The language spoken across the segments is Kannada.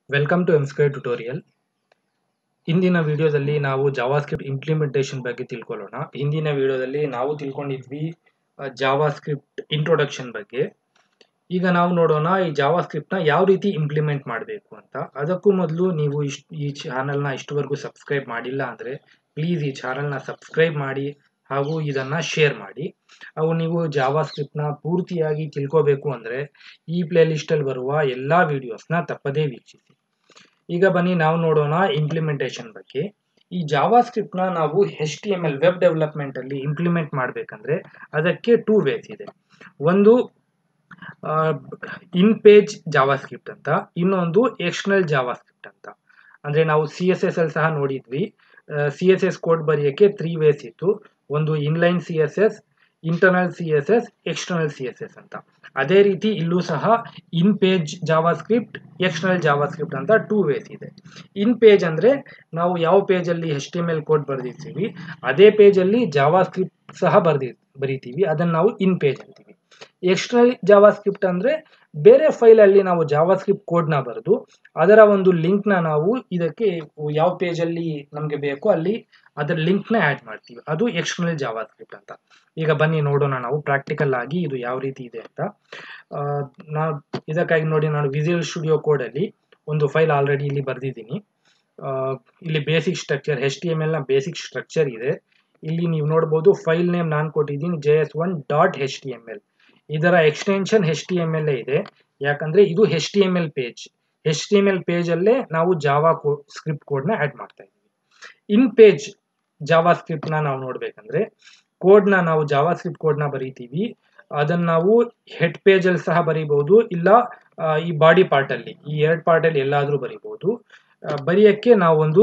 welcome to M square tutorial ಇಂದಿನ ವಿಡಿಯೋದಲ್ಲಿ ನಾವು ಜಾವಾಸ್ಕ್ರಿಪ್ಟ್ ಇಂಪ್ಲಿಮೆಂಟೇಷನ್ ಬಗ್ಗೆ ತಿಳ್ಕೊಳ್ಳೋಣ ಹಿಂದಿನ ವಿಡಿಯೋದಲ್ಲಿ ನಾವು ತಿಳ್ಕೊಂಡಿದ್ವಿ ಜಾವಾಸ್ಕ್ರಿಪ್ಟ್ ಇಂಟ್ರೊಡಕ್ಷನ್ ಬಗ್ಗೆ ಈಗ ನಾವು ನೋಡೋಣ ಈ ಜಾವಾಸ್ಕ್ರಿಪ್ಟ್ನ ಯಾವ ರೀತಿ ಇಂಪ್ಲಿಮೆಂಟ್ ಮಾಡಬೇಕು ಅಂತ ಅದಕ್ಕೂ ಮೊದಲು ನೀವು ಇಷ್ಟು ಈ ಚಾನಲ್ನ ಇಷ್ಟುವರೆಗೂ ಸಬ್ಸ್ಕ್ರೈಬ್ ಮಾಡಿಲ್ಲ ಅಂದರೆ ಪ್ಲೀಸ್ ಈ ಚಾನಲ್ನ ಸಬ್ಸ್ಕ್ರೈಬ್ ಮಾಡಿ ಹಾಗೂ ಇದನ್ನು ಶೇರ್ ಮಾಡಿ ಅವು ನೀವು ಜಾವಾಸ್ಕ್ರಿಪ್ಟ್ನ ಪೂರ್ತಿಯಾಗಿ ತಿಳ್ಕೋಬೇಕು ಅಂದರೆ ಈ ಪ್ಲೇಲಿಸ್ಟಲ್ಲಿ ಬರುವ ಎಲ್ಲ ವಿಡಿಯೋಸ್ನ ತಪ್ಪದೇ ವೀಕ್ಷಿಸಿ ಈಗ ಬನ್ನಿ ನಾವು ನೋಡೋಣ ಇಂಪ್ಲಿಮೆಂಟೇಷನ್ ಬಗ್ಗೆ ಈ ಜಾವಾಸ್ಕ್ರಿಪ್ಟ್ನ ನಾವು H T M L web ಡೆವಲಪ್ಮೆಂಟಲ್ಲಿ ಇಂಪ್ಲಿಮೆಂಟ್ ಮಾಡಬೇಕಂದ್ರೆ ಅದಕ್ಕೆ ಟೂ ವೇಸ್ ಇದೆ ಒಂದು ಇನ್ ಪೇಜ್ ಜಾವಾಸ್ಕ್ರಿಪ್ಟ್ ಅಂತ ಇನ್ನೊಂದು ಎಕ್ಸ್ಟರ್ನಲ್ ಜಾವಾಸ್ಕ್ರಿಪ್ಟ್ ಅಂತ ಅಂದರೆ ನಾವು ಸಿ ಎಸ್ ಎಸ್ ಅಲ್ಲಿ ಸಹ ನೋಡಿದ್ವಿ ಸಿ ಎಸ್ ಎಸ್ ಕೋಡ್ ಬರೆಯೋಕ್ಕೆ ತ್ರೀ ವೇಸ್ ಇತ್ತು ಒಂದು inline C S S internal C S S external C S S ಅಂತ ಅದೇ ರೀತಿ ಇಲ್ಲೂ ಸಹ in page JavaScript external JavaScript ಅಂತ ಟೂ ವೇಸ್ ಇದೆ ಇನ್ ಪೇಜ್ ಅಂದರೆ ನಾವು ಯಾವ ಪೇಜಲ್ಲಿ H T M L code ಬರೆದಿರ್ತೀವಿ ಅದೇ ಪೇಜಲ್ಲಿ ಜಾವಾಸ್ಕ್ರಿಪ್ಟ್ ಸಹ ಬರ್ದಿ ಬರಿತೀವಿ ಅದನ್ನು ನಾವು ಇನ್ ಪೇಜ್ ಅಂತೀವಿ ಎಕ್ಸ್ಟರ್ನಲ್ ಜಾವಾಸ್ಕ್ರಿಪ್ಟ್ ಅಂದರೆ ಬೇರೆ ಫೈಲಲ್ಲಿ ನಾವು ಜಾವಾಸ್ಕ್ರಿಪ್ಟ್ ಕೋಡ್ನ ಬರೆದು ಅದರ ಒಂದು ಲಿಂಕ್ನ ನಾವು ಇದಕ್ಕೆ ಯಾವ ಪೇಜಲ್ಲಿ ನಮಗೆ ಬೇಕೋ ಅಲ್ಲಿ ಅದರ ಲಿಂಕ್ನ ಆ್ಯಡ್ ಮಾಡ್ತೀವಿ ಅದು ಎಕ್ಸ್ಟರ್ನಲ್ ಜಾವಾಸ್ಕ್ರಿಪ್ಟ್ ಅಂತ ಈಗ ಬನ್ನಿ ನೋಡೋಣ ನಾವು ಪ್ರಾಕ್ಟಿಕಲ್ ಆಗಿ ಇದು ಯಾವ ರೀತಿ ಇದೆ ಅಂತ ನಾ ಇದಕ್ಕಾಗಿ ನೋಡಿ ನಾನು ವಿಸಿಲ್ ಸ್ಟುಡಿಯೋ ಕೋಡಲ್ಲಿ ಒಂದು ಫೈಲ್ ಆಲ್ರೆಡಿ ಇಲ್ಲಿ ಬರೆದಿದ್ದೀನಿ ಇಲ್ಲಿ basic structure H T M ಎಲ್ನ ಬೇಸಿಕ್ ಸ್ಟ್ರಕ್ಚರ್ ಇದೆ ಇಲ್ಲಿ ನೀವು ನೋಡ್ಬೋದು ಫೈಲ್ ನೇಮ್ ನಾನು ಕೊಟ್ಟಿದ್ದೀನಿ J S one dot H T M L ಇದರ extension H T M L ಇದೆ ಯಾಕಂದ್ರೆ ಇದು H T M L page H T M L ಪೇಜಲ್ಲೇ ನಾವು ಜಾವಾ ಕೋ ಸ್ಕ್ರಿಪ್ಟ್ ಕೋಡ್ನ ಆ್ಯಡ್ ಮಾಡ್ತಾ ಇದ್ದೀವಿ ಇನ್ ಪೇಜ್ ಜಾವಾ ಸ್ಕ್ರಿಪ್ಟ್ನ ನಾವು ನೋಡ್ಬೇಕಂದ್ರೆ ಕೋಡ್ನ ನಾವು ಜಾವಾ ಸ್ಕ್ರಿಪ್ಟ್ ಕೋಡ್ನ ಬರೀತೀವಿ ಅದನ್ನ ನಾವು ಹೆಡ್ ಪೇಜಲ್ಲಿ ಸಹ ಬರೀಬಹುದು ಇಲ್ಲ ಈ ಬಾಡಿ ಪಾರ್ಟಲ್ಲಿ ಈ ಎರಡು ಪಾರ್ಟಲ್ಲಿ ಎಲ್ಲಾದರೂ ಬರೀಬಹುದು ಬರೆಯೋಕ್ಕೆ ನಾವೊಂದು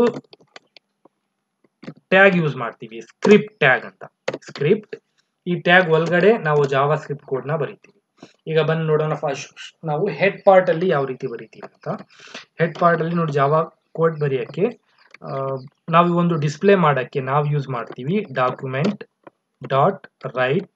ಟ್ಯಾಗ್ ಯೂಸ್ ಮಾಡ್ತೀವಿ ಸ್ಕ್ರಿಪ್ಟ್ ಟ್ಯಾಗ್ ಅಂತ ಸ್ಕ್ರಿಪ್ಟ್ ಈ ಟ್ಯಾಗ್ ಒಳಗಡೆ ನಾವು ಜಾವಾ ಸ್ಕ್ರಿಪ್ಟ್ ಕೋಡ್ನ ಬರಿತೀವಿ ಈಗ ಬಂದು ನೋಡೋಣ ಫಸ್ಟ್ ನಾವು ಹೆಡ್ ಪಾರ್ಟಲ್ಲಿ ಯಾವ ರೀತಿ ಬರಿತೀವಿ ಅಂತ ಹೆಡ್ ಪಾರ್ಟಲ್ಲಿ ನೋಡಿ ಜಾವಾ ಕೋಡ್ ಬರೆಯೋಕ್ಕೆ ನಾವು ಒಂದು ಡಿಸ್ಪ್ಲೇ ಮಾಡೋಕ್ಕೆ ನಾವು ಯೂಸ್ ಮಾಡ್ತೀವಿ document dot write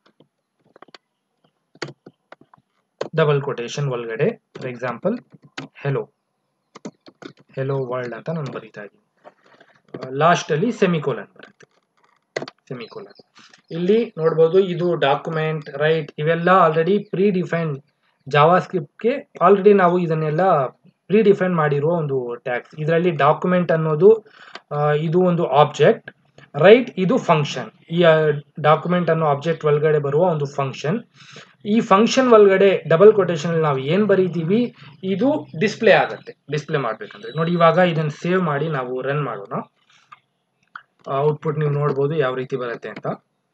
double quotation ಒಳಗಡೆ for example hello hello world ಅಂತ ನಾನು ಬರೀತಾ ಇದ್ದೀನಿ ಲಾಸ್ಟಲ್ಲಿ ಸೆಮಿಕೋಲನ್ ಬರುತ್ತೆ ಸೆಮಿಕೋಲನ್ ಇಲ್ಲಿ ನೋಡ್ಬೋದು ಇದು ಡಾಕ್ಯುಮೆಂಟ್ ರೈಟ್ ಇವೆಲ್ಲ ಆಲ್ರೆಡಿ ಪ್ರೀ ಡಿಫೈನ್ ಜಾವಾ ಸ್ಕ್ರಿಪ್ಟ್ಗೆ ಆಲ್ರೆಡಿ ನಾವು ಇದನ್ನೆಲ್ಲ ಪ್ರೀ ಡಿಫೈನ್ ಮಾಡಿರುವ ಒಂದು ಟ್ಯಾಕ್ಸ್ ಇದರಲ್ಲಿ ಡಾಕ್ಯುಮೆಂಟ್ ಅನ್ನೋದು ಇದು ಒಂದು ಆಬ್ಜೆಕ್ಟ್ ರೈಟ್ ಇದು ಫಂಕ್ಷನ್ ಈ ಡಾಕ್ಯುಮೆಂಟ್ ಅನ್ನೋ ಆಬ್ಜೆಕ್ಟ್ ಒಳಗಡೆ ಬರುವ ಒಂದು ಫಂಕ್ಷನ್ ಈ ಫಂಕ್ಷನ್ ಒಳಗಡೆ ಡಬಲ್ ಕೊಟೇಶನ್ ನಾವು ಏನು ಬರೀತೀವಿ ಇದು ಡಿಸ್ಪ್ಲೇ ಆಗುತ್ತೆ ಡಿಸ್ಪ್ಲೇ ಮಾಡಬೇಕಂದ್ರೆ ನೋಡಿ ಇವಾಗ ಇದನ್ನು ಸೇವ್ ಮಾಡಿ ನಾವು ರನ್ ಮಾಡೋಣ ಔಟ್ಪುಟ್ ನೀವು ನೋಡ್ಬೋದು ಯಾವ ರೀತಿ ಬರುತ್ತೆ ಅಂತ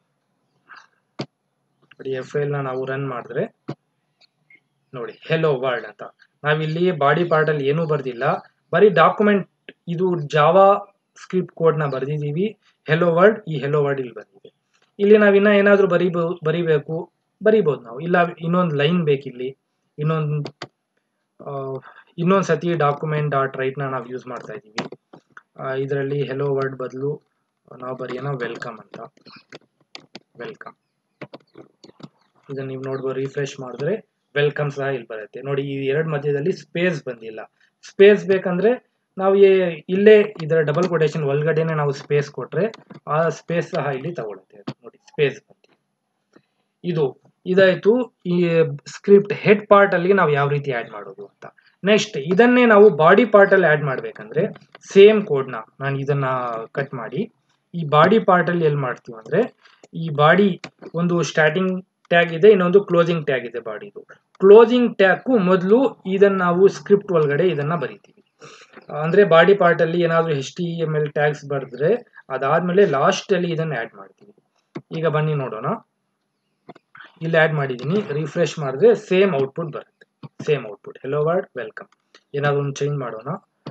ನೋಡಿ ಎಫ್ ಎಲ್ನ ನಾವು ರನ್ ಮಾಡಿದ್ರೆ ನೋಡಿ ಹೆಲೋ ವರ್ಲ್ಡ್ ಅಂತ ನಾವಿಲ್ಲಿ ಬಾಡಿ ಪಾರ್ಟಲ್ಲಿ ಏನೂ ಬರ್ದಿಲ್ಲ ಬರೀ ಡಾಕ್ಯುಮೆಂಟ್ ಇದು ಜಾವಾ ಸ್ಕ್ರಿಪ್ಟ್ ಕೋಡ್ನ ಬರೆದಿದ್ದೀವಿ ಹೆಲೋ ವರ್ಡ್ ಈ ಹೆಲೋ ವರ್ಡ್ ಇಲ್ಲಿ ಬಂದಿದೆ ಇಲ್ಲಿ ನಾವು ಇನ್ನೂ ಏನಾದರೂ ಬರೀಬಹುದು ಬರಿಬೇಕು ಬರಿಬೋದು ನಾವು ಇಲ್ಲ ಇನ್ನೊಂದು ಲೈನ್ ಬೇಕಿಲ್ಲಿ ಇನ್ನೊಂದು ಇನ್ನೊಂದು ಸತಿ ಡಾಕ್ಯುಮೆಂಟ್ ಡಾಟ್ ರೈಟ್ನ ನಾವು ಯೂಸ್ ಮಾಡ್ತಾ ಇದ್ದೀವಿ ಇದರಲ್ಲಿ ಹೆಲೋ ವರ್ಡ್ ಬದಲು ನಾವು ಬರೆಯೋಣ ವೆಲ್ಕಮ್ ಅಂತ ವೆಲ್ಕಮ್ ಇದನ್ನು ನೀವು ನೋಡ್ಬೋದು ರಿಫ್ರೆಶ್ ಮಾಡಿದ್ರೆ ವೆಲ್ಕಮ್ ಸಹ ಇಲ್ಲಿ ಬರುತ್ತೆ ನೋಡಿ ಈ ಎರಡು ಮಧ್ಯದಲ್ಲಿ ಸ್ಪೇಸ್ ಬಂದಿಲ್ಲ ಸ್ಪೇಸ್ ಬೇಕಂದ್ರೆ ನಾವು ಇಲ್ಲೇ ಇದರ ಡಬಲ್ ಕೊಟೇಶನ್ ಒಳಗಡೆನೆ ನಾವು ಸ್ಪೇಸ್ ಕೊಟ್ರೆ ಆ ಸ್ಪೇಸ್ ಸಹ ಇಲ್ಲಿ ತಗೊಳುತ್ತೆ ನೋಡಿ ಸ್ಪೇಸ್ ಬಂದಿದೆ ಇದು ಇದಾಯ್ತು ಈ ಸ್ಕ್ರಿಪ್ಟ್ ಹೆಡ್ ಪಾರ್ಟ್ ಅಲ್ಲಿ ನಾವು ಯಾವ ರೀತಿ ಆಡ್ ಮಾಡೋದು ಅಂತ ನೆಕ್ಸ್ಟ್ ಇದನ್ನೇ ನಾವು ಬಾಡಿ ಪಾರ್ಟ್ ಅಲ್ಲಿ ಆಡ್ ಮಾಡ್ಬೇಕಂದ್ರೆ ಸೇಮ್ ಕೋಡ್ನ ನಾನು ಇದನ್ನ ಕಟ್ ಮಾಡಿ ಈ ಬಾಡಿ ಪಾರ್ಟ್ ಅಲ್ಲಿ ಎಲ್ಲಿ ಮಾಡ್ತೀವಿ ಅಂದ್ರೆ ಈ ಬಾಡಿ ಒಂದು ಸ್ಟಾರ್ಟಿಂಗ್ ಟ್ಯಾಗ್ ಇದೆ ಇನ್ನೊಂದು ಕ್ಲೋಸಿಂಗ್ ಟ್ಯಾಗ್ ಇದೆ ಬಾಡಿದು ಕ್ಲೋಸಿಂಗ್ ಟ್ಯಾಗ್ಗೂ ಮೊದಲು ಇದನ್ನ ನಾವು ಸ್ಕ್ರಿಪ್ಟ್ ಒಳಗಡೆ ಇದನ್ನ ಬರಿತೀವಿ ಅಂದ್ರೆ ಬಾಡಿ ಪಾರ್ಟ್ ಅಲ್ಲಿ ಏನಾದರೂ H T M L tags ಬರೆದ್ರೆ ಅದಾದ್ಮೇಲೆ ಲಾಸ್ಟ್ ಅಲ್ಲಿ ಇದನ್ನ ಆಡ್ ಮಾಡ್ತೀವಿ ಈಗ ಬನ್ನಿ ನೋಡೋಣ ಇಲ್ಲಿ ಆಡ್ ಮಾಡಿದ್ದೀನಿ ರಿಫ್ರೆಶ್ ಮಾಡಿದ್ರೆ ಸೇಮ್ ಔಟ್ಪುಟ್ ಬರುತ್ತೆ same output hello word welcome ಏನಾದ್ರು ಒಂದು ಚೇಂಜ್ ಮಾಡೋಣ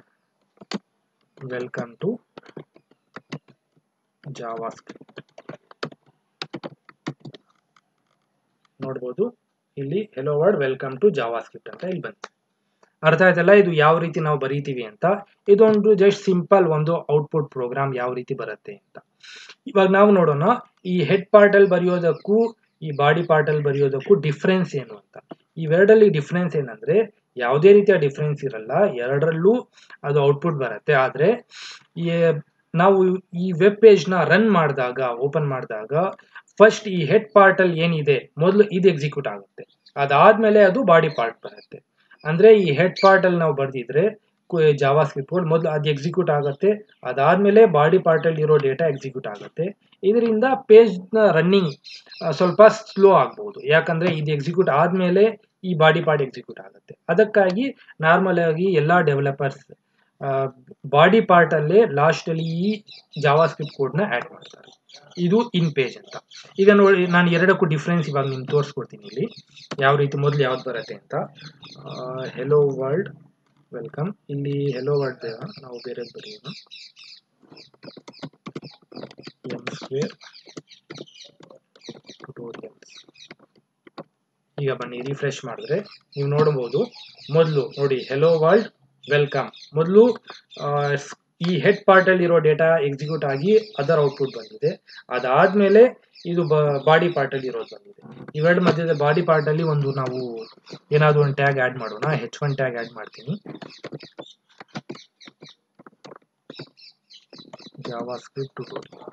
ವೆಲ್ಕಮ್ ಟು ಜಾವಾ ಸ್ಕ್ರಿಪ್ಟ್ ನೋಡ್ಬೋದು ಇಲ್ಲಿ hello word welcome to JavaScript ಅಂತ ಇಲ್ಲಿ ಬಂತು ಅರ್ಥ ಆಯ್ತಲ್ಲ ಇದು ಯಾವ ರೀತಿ ನಾವು ಬರೀತೀವಿ ಅಂತ ಇದೊಂದು ಜಸ್ಟ್ ಸಿಂಪಲ್ ಒಂದು ಔಟ್ಪುಟ್ ಪ್ರೋಗ್ರಾಮ್ ಯಾವ ರೀತಿ ಬರುತ್ತೆ ಅಂತ ಇವಾಗ ನಾವು ನೋಡೋಣ ಈ ಹೆಡ್ ಪಾರ್ಟಲ್ಲಿ ಬರೆಯೋದಕ್ಕೂ ಈ ಬಾಡಿ ಪಾರ್ಟಲ್ಲಿ ಬರೆಯೋದಕ್ಕೂ ಡಿಫ್ರೆನ್ಸ್ ಏನು ಅಂತ ಇವೆರಡಲ್ಲಿ ಡಿಫ್ರೆನ್ಸ್ ಏನಂದ್ರೆ ಯಾವುದೇ ರೀತಿಯ ಡಿಫ್ರೆನ್ಸ್ ಇರಲ್ಲ ಎರಡರಲ್ಲೂ ಅದು ಔಟ್ಪುಟ್ ಬರುತ್ತೆ ಆದರೆ ಈ ನಾವು ಈ ವೆಬ್ ಪೇಜ್ನ ರನ್ ಮಾಡಿದಾಗ ಓಪನ್ ಮಾಡಿದಾಗ ಫಸ್ಟ್ ಈ ಹೆಡ್ ಪಾರ್ಟಲ್ಲಿ ಏನಿದೆ ಮೊದಲು ಇದು ಎಕ್ಸಿಕ್ಯೂಟ್ ಆಗುತ್ತೆ ಅದಾದ್ಮೇಲೆ ಅದು ಬಾಡಿ ಪಾರ್ಟ್ ಬರುತ್ತೆ ಅಂದ್ರೆ ಈ ಹೆಡ್ ಪಾರ್ಟಲ್ಲಿ ನಾವು ಬರ್ದಿದ್ರೆ ಜಾವಾ ಸ್ಕ್ರಿಪ್ಟ್ಗಳು ಮೊದಲು ಅದು ಎಕ್ಸಿಕ್ಯೂಟ್ ಆಗುತ್ತೆ ಅದಾದ್ಮೇಲೆ ಬಾಡಿ ಪಾರ್ಟಲ್ಲಿ ಇರೋ ಡೇಟಾ ಎಕ್ಸಿಕ್ಯೂಟ್ ಆಗುತ್ತೆ ಇದರಿಂದ ಪೇಜ್ನ ರನ್ನಿಂಗ್ ಸ್ವಲ್ಪ ಸ್ಲೋ ಆಗ್ಬೋದು ಯಾಕಂದ್ರೆ ಇದು ಎಕ್ಸಿಕ್ಯೂಟ್ ಆದಮೇಲೆ ಈ ಬಾಡಿ ಪಾರ್ಟ್ ಎಕ್ಸಿಕ್ಯೂಟ್ ಆಗುತ್ತೆ ಅದಕ್ಕಾಗಿ ನಾರ್ಮಲ್ ಆಗಿ ಎಲ್ಲ ಡೆವಲಪರ್ಸ್ ಬಾಡಿ ಪಾರ್ಟಲ್ಲೇ ಲಾಸ್ಟಲ್ಲಿ ಈ ಜಾವಾ ಸ್ಕ್ರಿಪ್ಟ್ ಕೋಡ್ನ ಆ್ಯಡ್ ಮಾಡ್ತಾರೆ ಇದು ಇನ್ ಪೇಜ್ ಅಂತ ಈಗ ನೋಡಿ ನಾನು ಎರಡಕ್ಕೂ ಡಿಫ್ರೆನ್ಸ್ ಇವಾಗ ನಿಮ್ಗೆ ತೋರಿಸ್ಕೊಡ್ತೀನಿ ಇಲ್ಲಿ ಯಾವ ರೀತಿ ಮೊದಲು ಯಾವ್ದು ಬರುತ್ತೆ ಅಂತ ಹೆಲೋ ವರ್ಲ್ಡ್ ವೆಲ್ಕಮ್ ಇಲ್ಲಿ ಹೆಲೋ ವರ್ಲ್ಡ್ ಬೇಡ ನಾವು ಬೇರೆ ಬರೆಯೋಣ ಎಂ ಸ್ಕ್ವೇರ್ ಟ್ಯುಟೋರಿಯಲ್ಸ್ ಈಗ ಬನ್ನಿ ರಿಫ್ರೆಶ್ ಮಾಡಿದ್ರೆ ನೀವು ನೋಡಬಹುದು ಮೊದಲು ನೋಡಿ ಹೆಲೋ ವರ್ಲ್ಡ್ ವೆಲ್ಕಮ್ ಮೊದಲು ಈ ಹೆಡ್ ಪಾರ್ಟ್ ಅಲ್ಲಿ ಇರೋ ಡೇಟಾ ಎಕ್ಸಿಕ್ಯೂಟ್ ಆಗಿ ಅದರ ಔಟ್ಪುಟ್ ಬಂದಿದೆ ಅದಾದ್ಮೇಲೆ ಇದು ಬಾಡಿ ಪಾರ್ಟ್ ಅಲ್ಲಿ ಇರೋದು ಬಂದಿದೆ ಇವೆರಡು ಮಧ್ಯದ ಬಾಡಿ ಪಾರ್ಟ್ ಅಲ್ಲಿ ಒಂದು ನಾವು ಏನಾದ್ರು ಒಂದು ಟ್ಯಾಗ್ ಆಡ್ ಮಾಡೋಣ ಹೆಚ್ ಒನ್ ಟ್ಯಾಗ್ ಆಡ್ ಮಾಡ್ತೀನಿ ಜಾವಾ ಸ್ಕ್ರಿಪ್ಟ್ ಟ್ಯುಟೋರಿಯಲ್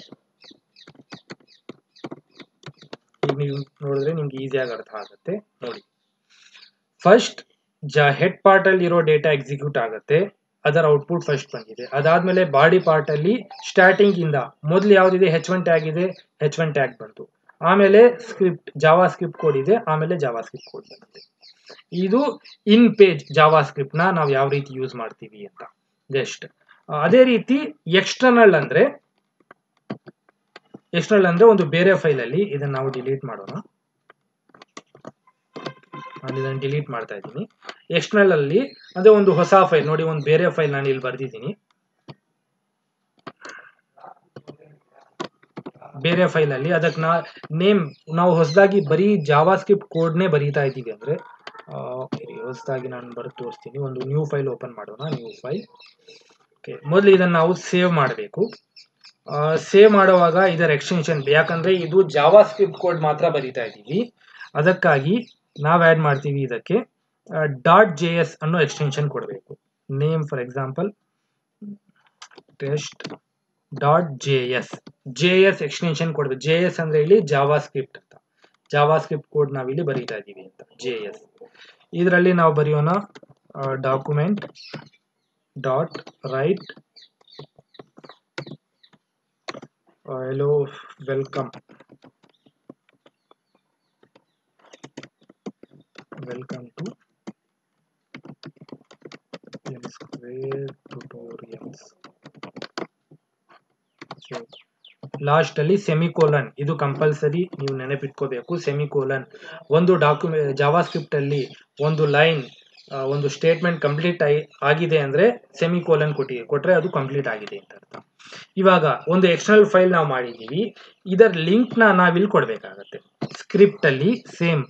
ಈಗ ನೀವು ನೋಡಿದ್ರೆ ನಿಮ್ಗೆ ಈಸಿಯಾಗಿ ಅರ್ಥ ಆಗುತ್ತೆ ನೋಡಿ ಫಸ್ಟ್ ಜ ಹೆಡ್ ಪಾರ್ಟ್ ಅಲ್ಲಿ ಇರೋ ಡೇಟಾ ಎಕ್ಸಿಕ್ಯೂಟ್ ಆಗುತ್ತೆ ಅದರ ಔಟ್ಪುಟ್ ಫಸ್ಟ್ ಬಂದಿದೆ ಅದಾದ್ಮೇಲೆ ಬಾಡಿ ಪಾರ್ಟ್ ಅಲ್ಲಿ ಸ್ಟಾರ್ಟಿಂಗ್ ಇಂದ ಮೊದಲು ಯಾವ್ದಿದೆ ಹೆಚ್ ಒನ್ ಟ್ಯಾಗ್ ಇದೆ ಹೆಚ್ ಒನ್ ಟ್ಯಾಗ್ ಬಂತು ಆಮೇಲೆ ಸ್ಕ್ರಿಪ್ಟ್ ಜಾವಾ ಸ್ಕ್ರಿಪ್ಟ್ ಕೋಡ್ ಇದೆ ಆಮೇಲೆ ಜಾವಾ ಸ್ಕ್ರಿಪ್ಟ್ ಕೋಡ್ ಬಂದಿದೆ ಇದು ಇನ್ ಪೇಜ್ ಜಾವಾ ಸ್ಕ್ರಿಪ್ಟ್ ನ ನಾವು ಯಾವ ರೀತಿ ಯೂಸ್ ಮಾಡ್ತೀವಿ ಅಂತ ಜಸ್ಟ್ ಅದೇ ರೀತಿ ಎಕ್ಸ್ಟರ್ನಲ್ ಅಂದ್ರೆ ಎಕ್ಸ್ಟರ್ನಲ್ ಅಂದ್ರೆ ಒಂದು ಬೇರೆ ಫೈಲ್ ಅಲ್ಲಿ ಇದನ್ನ ನಾವು ಡಿಲೀಟ್ ಮಾಡೋಣ ನಾನು ಇದನ್ನು ಡಿಲೀಟ್ ಮಾಡ್ತಾ ಇದ್ದೀನಿ ಎಕ್ಸ್ಟರ್ನಲ್ ಅಲ್ಲಿ ಅಂದ್ರೆ ಒಂದು ಹೊಸ ಫೈಲ್ ನೋಡಿ ಒಂದು ಬೇರೆ ಫೈಲ್ ನಾನು ಇಲ್ಲಿ ಬರ್ದಿದ್ದೀನಿ ಬೇರೆ ಫೈಲ್ ಅಲ್ಲಿ ಅದಕ್ಕೆ ನಾ ನೇಮ್ ನಾವು ಹೊಸದಾಗಿ ಬರೀ ಜಾವಾ ಸ್ಕ್ರಿಪ್ಟ್ ಕೋಡ್ನೇ ಬರೀತಾ ಇದ್ದೀವಿ ಅಂದ್ರೆ ಹೊಸದಾಗಿ ನಾನು ಬರೆದು ತೋರಿಸ್ತೀನಿ ಒಂದು ನ್ಯೂ ಫೈಲ್ ಓಪನ್ ಮಾಡೋಣ ನ್ಯೂ ಫೈಲ್ ಓಕೆ ಮೊದಲು ಇದನ್ನು ನಾವು ಸೇವ್ ಮಾಡಬೇಕು ಸೇವ್ ಮಾಡುವಾಗ ಇದರ ಎಕ್ಸ್ಟೆನ್ಷನ್ ಯಾಕಂದ್ರೆ ಇದು ಜಾವಾ ಸ್ಕ್ರಿಪ್ಟ್ ಕೋಡ್ ಮಾತ್ರ ಬರೀತಾ ಇದ್ದೀವಿ ಅದಕ್ಕಾಗಿ ನಾವು ಆ್ಯಡ್ ಮಾಡ್ತೀವಿ ಇದಕ್ಕೆ ಡಾಟ್ ಜೆ ಎಸ್ ಅನ್ನೋ ಎಕ್ಸ್ಟೆನ್ಷನ್ ಕೊಡಬೇಕು name for example test dot J S J S extension ಕೊಡಬೇಕು ಜೆ ಎಸ್ ಅಂದ್ರೆ ಇಲ್ಲಿ ಜಾವಾ ಸ್ಕ್ರಿಪ್ಟ್ ಅಂತ ಜಾವಾ ಸ್ಕ್ರಿಪ್ಟ್ ಕೋಡ್ ನಾವಿಲ್ಲಿ ಬರೀತಾ ಇದ್ದೀವಿ ಅಂತ ಜೆ ಎಸ್ ಇದರಲ್ಲಿ ನಾವು ಬರೆಯೋಣ document dot write hello welcome welcome to m square tutorials so last ಅಲ್ಲಿ ಸೆಮಿಕೋಲನ್ ಇದು ಕಂಪಲ್ಸರಿ ನೀವು ನೆನಪಿಟ್ಕೋಬೇಕು ಸೆಮಿಕೋಲನ್ ಒಂದು ಡಾಕ್ಯುಮೆ ಜಾವಾ ಸ್ಕ್ರಿಪ್ಟ್ ಅಲ್ಲಿ ಒಂದು ಲೈನ್ ಒಂದು ಸ್ಟೇಟ್ಮೆಂಟ್ ಕಂಪ್ಲೀಟ್ ಆಗಿದೆ ಅಂದ್ರೆ ಸೆಮಿಕೋಲನ್ ಕೊಟ್ಟಿ ಕೊಟ್ರೆ ಅದು ಕಂಪ್ಲೀಟ್ ಆಗಿದೆ ಅಂತ ಅರ್ಥ ಇವಾಗ ಒಂದು ಎಕ್ಸ್ಟರ್ನಲ್ ಫೈಲ್ ನಾವು ಮಾಡಿದ್ದೀವಿ ಇದರ ಲಿಂಕ್ ನ ನಾವಿಲ್ಲಿ ಕೊಡ್ಬೇಕಾಗತ್ತೆ ಸ್ಕ್ರಿಪ್ಟ್ ಅಲ್ಲಿ ಸೇಮ್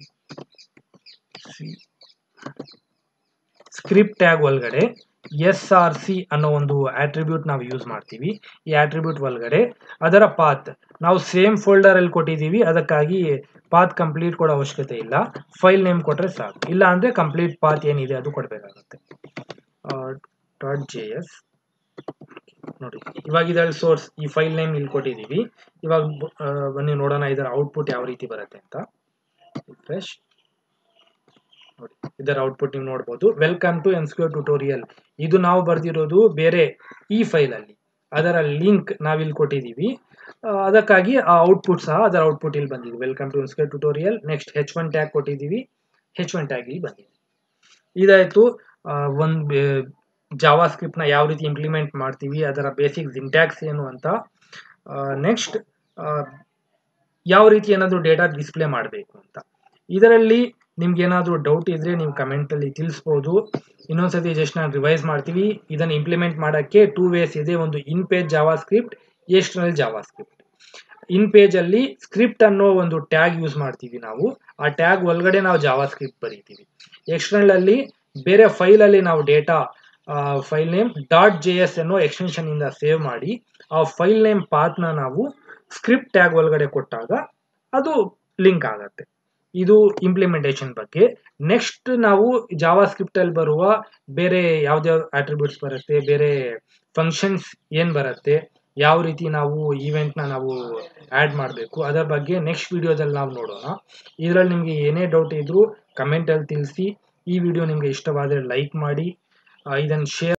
ಸ್ಕ್ರಿಪ್ಟ್ ಟ್ಯಾಗ್ ಒಳಗಡೆ ಎಸ್ ಆರ್ ಸಿ ಅನ್ನೋ ಒಂದು ಆಟ್ರಿಬ್ಯೂಟ್ ನಾವು ಯೂಸ್ ಮಾಡ್ತೀವಿ ಈ ಆಟ್ರಿಬ್ಯೂಟ್ ಒಳಗಡೆ ಅದರ ಪಾತ್ ನಾವು ಸೇಮ್ ಫೋಲ್ಡರ್ ಅಲ್ಲಿ ಕೊಟ್ಟಿದ್ದೀವಿ ಅದಕ್ಕಾಗಿ ಪಾತ್ ಕಂಪ್ಲೀಟ್ ಕೊಡೋ ಅವಶ್ಯಕತೆ ಇಲ್ಲ ಫೈಲ್ ನೇಮ್ ಕೊಟ್ರೆ ಸಾಕು ಇಲ್ಲ ಅಂದ್ರೆ ಕಂಪ್ಲೀಟ್ ಪಾತ್ ಏನಿದೆ ಅದು ಕೊಡಬೇಕಾಗತ್ತೆ ಡಾಟ್ ಜೆ ಎಸ್ ನೋಡಿ ಇವಾಗ ಇದರಲ್ಲಿ ಸೋರ್ಸ್ ಈ ಫೈಲ್ ನೇಮ್ ಇಲ್ಲಿ ಕೊಟ್ಟಿದ್ದೀವಿ ಇವಾಗ ಬನ್ನಿ ನೋಡೋಣ ಇದರ ಔಟ್ಪುಟ್ ಯಾವ ರೀತಿ ಬರುತ್ತೆ ಅಂತ ರಿಫ್ರೆಶ್ ನೋಡಿ ಇದರ ಔಟ್ಪುಟ್ ನೀವು ನೋಡ್ಬೋದು ವೆಲ್ಕಮ್ ಟು ಎನ್ಸ್ಕ್ಯೂರ್ ಟ್ಯುಟೋರಿಯಲ್ ಇದು ನಾವು ಬರ್ದಿರೋದು ಬೇರೆ ಈ ಫೈಲ್ ಅಲ್ಲಿ ಅದರ ಲಿಂಕ್ ನಾವಿಲ್ಲಿ ಕೊಟ್ಟಿದ್ದೀವಿ ಅದಕ್ಕಾಗಿ ಆ ಔಟ್ಪುಟ್ ಸಹ ಅದರ ಔಟ್ಪುಟ್ ಇಲ್ಲಿ ಬಂದಿದೆ welcome to M square tutorial next H one tag ಕೊಟ್ಟಿದ್ದೀವಿ ಹೆಚ್ ಒನ್ ಟ್ಯಾಗ್ ಇಲ್ಲಿ ಬಂದಿದೆ ಇದಾಯ್ತು ಒಂದು ಜಾವಾ ಸ್ಕ್ರಿಪ್ಟ್ ನ ಯಾವ ರೀತಿ ಇಂಪ್ಲಿಮೆಂಟ್ ಮಾಡ್ತೀವಿ ಅದರ ಬೇಸಿಕ್ ಸಿಂಟ್ಯಾಕ್ಸ್ ಏನು ಅಂತ ನೆಕ್ಸ್ಟ್ ಯಾವ ರೀತಿ ಏನಾದರೂ ಡೇಟಾ ಡಿಸ್ಪ್ಲೇ ಮಾಡಬೇಕು ಅಂತ ಇದರಲ್ಲಿ ನಿಮ್ಗೆ ಏನಾದರೂ ಡೌಟ್ ಇದ್ರೆ ನೀವು ಕಮೆಂಟ್ ಅಲ್ಲಿ ತಿಳಿಸ್ಬೋದು ಇನ್ನೊಂದ್ಸತಿ ಜಸ್ಟ್ ನಾನು ರಿವೈಸ್ ಮಾಡ್ತೀವಿ ಇದನ್ನು ಇಂಪ್ಲಿಮೆಂಟ್ ಮಾಡೋಕ್ಕೆ ಟೂ ವೇಸ್ ಇದೆ ಒಂದು in page JavaScript external JavaScript in page ಅಲ್ಲಿ ಸ್ಕ್ರಿಪ್ಟ್ ಅನ್ನೋ ಒಂದು ಟ್ಯಾಗ್ ಯೂಸ್ ಮಾಡ್ತೀವಿ ನಾವು ಆ ಟ್ಯಾಗ್ ಒಳಗಡೆ ನಾವು ಜಾವಾ ಸ್ಕ್ರಿಪ್ಟ್ ಬರೀತೀವಿ ಎಕ್ಸ್ಟರ್ನಲ್ ಅಲ್ಲಿ ಬೇರೆ ಫೈಲ್ ಅಲ್ಲಿ ನಾವು data file name dot J S ಅನ್ನೋ ಎಕ್ಸ್ಟೆನ್ಷನ್ ಇಂದ ಸೇವ್ ಮಾಡಿ ಆ ಫೈಲ್ ನೇಮ್ ಪಾತ್ನ ನಾವು ಸ್ಕ್ರಿಪ್ಟ್ ಟ್ಯಾಗ್ ಒಳಗಡೆ ಕೊಟ್ಟಾಗ ಅದು ಲಿಂಕ್ ಆಗತ್ತೆ ಇದು ಇಂಪ್ಲಿಮೆಂಟೇಷನ್ ಬಗ್ಗೆ ನೆಕ್ಸ್ಟ್ ನಾವು ಜಾವಾ ಸ್ಕ್ರಿಪ್ಟ್ ಅಲ್ಲಿ ಬರುವ ಬೇರೆ ಯಾವ್ದಾವ್ ಆಟ್ರಿಬ್ಯೂಟ್ಸ್ ಬರುತ್ತೆ ಬೇರೆ ಫಂಕ್ಷನ್ಸ್ ಏನ್ ಬರುತ್ತೆ ಯಾವ ರೀತಿ ನಾವು ಈವೆಂಟ್ನ ನಾವು ಆ್ಯಡ್ ಮಾಡಬೇಕು ಅದರ ಬಗ್ಗೆ ನೆಕ್ಸ್ಟ್ ವಿಡಿಯೋದಲ್ಲಿ ನಾವು ನೋಡೋಣ ಇದರಲ್ಲಿ ನಿಮಗೆ ಏನೇ ಡೌಟ್ ಇದ್ರೂ ಕಮೆಂಟಲ್ಲಿ ತಿಳಿಸಿ ಈ ವಿಡಿಯೋ ನಿಮಗೆ ಇಷ್ಟವಾದರೆ ಲೈಕ್ ಮಾಡಿ ಇದನ್ನು ಶೇರ್